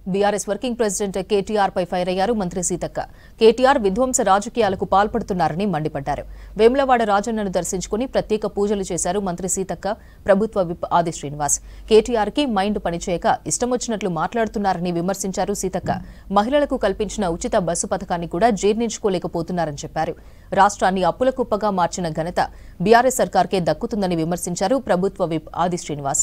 BRS working president KTR పై fire అయ్యారు మంత్రి సీతక్క కేటీఆర్ విధ్వంస రాజకీయాలకు పాల్పడుతున్నారని మండిపడ్డారు వేములవాడ రాజన్నను దర్శించుకుని ప్రత్యేక పూజలు చేశారు మంత్రి సీతక్క ప్రభుత్వ విప్ ఆది శ్రీనివాస్ కేటీఆర్ కి మైండ్ పనిచేయక ఇష్టమొచ్చినట్లు మాట్లాడుతున్నారని విమర్శించారు సీతక్క మహిళలకు కల్పించిన ఉచిత బస్సు పథకాన్ని కూడా జీర్ణించుకోలేకపోతున్నారని చెప్పారు రాష్ట్రాన్ని అప్పుల కుప్పగా మార్చిన ఘనత బీఆర్ఎస్ సర్కార్కే దక్కుతుందని విమర్శించారు ప్రభుత్వ విప్ ఆది శ్రీనివాస్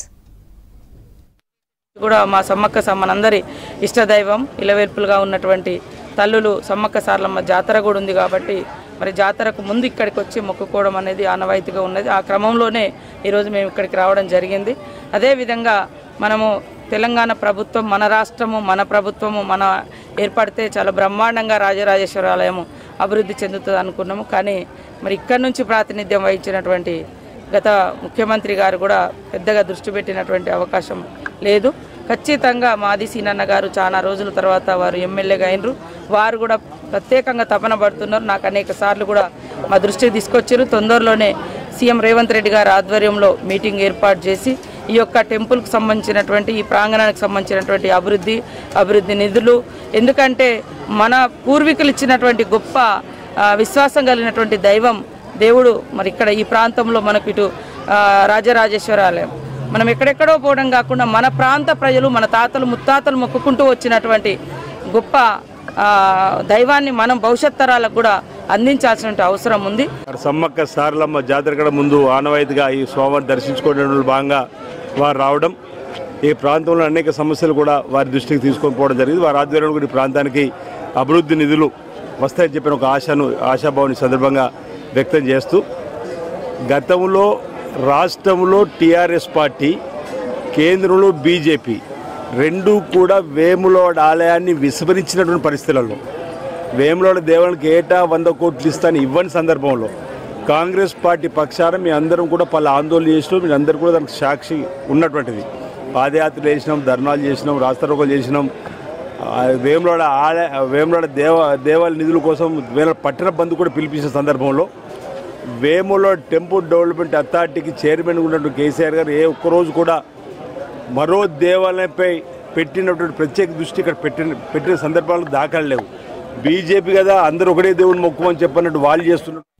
కూడా మా సమ్మక్క స- మనందరి ఇష్టదైవం ఇలవేల్పులుగా ఉన్నటువంటి తల్లులు సమ్మక్క సార్లమ్మ జాతర కూడా ఉంది కాబట్టి మరి జాతరకు ముందు ఇక్కడికి వచ్చి మొక్కుకోవడం అనేది ఆనవాయితీగా ఉన్నది ఆ క్రమంలోనే ఈరోజు మేము ఇక్కడికి రావడం జరిగింది అదేవిధంగా మనము తెలంగాణ ప్రభుత్వం మన రాష్ట్రము మన ప్రభుత్వము మన ఏర్పడితే చాలా బ్రహ్మాండంగా రాజరాజేశ్వర ఆలయము అభివృద్ధి చెందుతుంది అనుకున్నాము కానీ మరి ఇక్కడి నుంచి ప్రాతినిధ్యం వహించినటువంటి గత ముఖ్యమంత్రి గారు కూడా పెద్దగా దృష్టి పెట్టినటువంటి అవకాశం లేదు ఖచ్చితంగా మాది సీనన్న గారు చాలా రోజుల తర్వాత వారు ఎమ్మెల్యేగా అయినరు వారు కూడా ప్రత్యేకంగా తపన పడుతున్నారు నాకు అనేక సార్లు కూడా మా దృష్టికి తీసుకొచ్చారు తొందరలోనే సీఎం రేవంత్ రెడ్డి గారి ఆధ్వర్యంలో మీటింగ్ ఏర్పాటు చేసి ఈ యొక్క టెంపుల్కి సంబంధించినటువంటి ఈ ప్రాంగణానికి సంబంధించినటువంటి అభివృద్ధి అభివృద్ధి నిధులు ఎందుకంటే మన పూర్వీకులు ఇచ్చినటువంటి గొప్ప ఆ, విశ్వాసం కలిగినటువంటి దైవం దేవుడు మరి ఇక్కడ ఈ ప్రాంతంలో మనకు ఇటు ఆ, రాజరాజేశ్వర ఆలయం మనం ఎక్కడెక్కడో పోవడం కాకుండా మన ప్రాంత ప్రజలు మన తాతలు ముత్తాతలు మొక్కుకుంటూ వచ్చినటువంటి గొప్ప ఆ, దైవాన్ని మనం భవిష్యత్ తరాలకు కూడా అందించాల్సిన అవసరం ఉంది మరి సమ్మక్క సారలమ్మ జాతర కడ ముందు ఆనవాయితీగా ఈ స్వామివారిని దర్శించుకోవడంలో భాగంగా వారు రావడం ఈ ప్రాంతంలో అనేక సమస్యలు కూడా వారి దృష్టికి తీసుకొని పోవడం జరిగింది వారి ఆధ్వర్యంలో కూడా ఈ ప్రాంతానికి అభివృద్ధి నిధులు వస్తాయని చెప్పిన ఒక ఆశను ఆశాభావాన్ని సందర్భంగా వ్యక్తం చేస్తూ గతంలో రాష్ట్రంలో టీఆర్ఎస్ పార్టీ కేంద్రంలో బీజేపీ రెండూ కూడా వేములోడ ఆలయాన్ని విస్మరించినటువంటి పరిస్థితులలో వేములోడ దేవునికి ఏటా వంద కోట్లు ఇస్తాను ఇవ్వని సందర్భంలో కాంగ్రెస్ పార్టీ పక్షాన మీ అందరం కూడా పలు ఆందోళన చేసినాం మీరు అందరూ కూడా దానికి సాక్షి ఉన్నటువంటిది పాదయాత్రలు చేసినాం ధర్నాలు చేసినాం రాస్తారోకలు చేసినాం ఆ వేములోడ ఆలయ వేములోడ దేవ దేవాలయ నిధుల కోసం వేల పట్టణ బంద్ కూడా పిలిపించిన సందర్భంలో వేములో టెంపుల్ డెవలప్మెంట్ అథారిటీకి చైర్మన్ ఉన్నటువంటి కేసీఆర్ గారు ఏ ఒక్కరోజు కూడా మరో దేవాలయంపై పెట్టినటువంటి ప్రత్యేక దృష్టి ఇక్కడ పెట్టిన పెట్టిన సందర్భాలు దాఖలు లేవు బీజేపీ కదా అందరూ ఒకటే దేవుని మొక్కుమని చెప్పినట్టు వాళ్ళు చేస్తున్నారు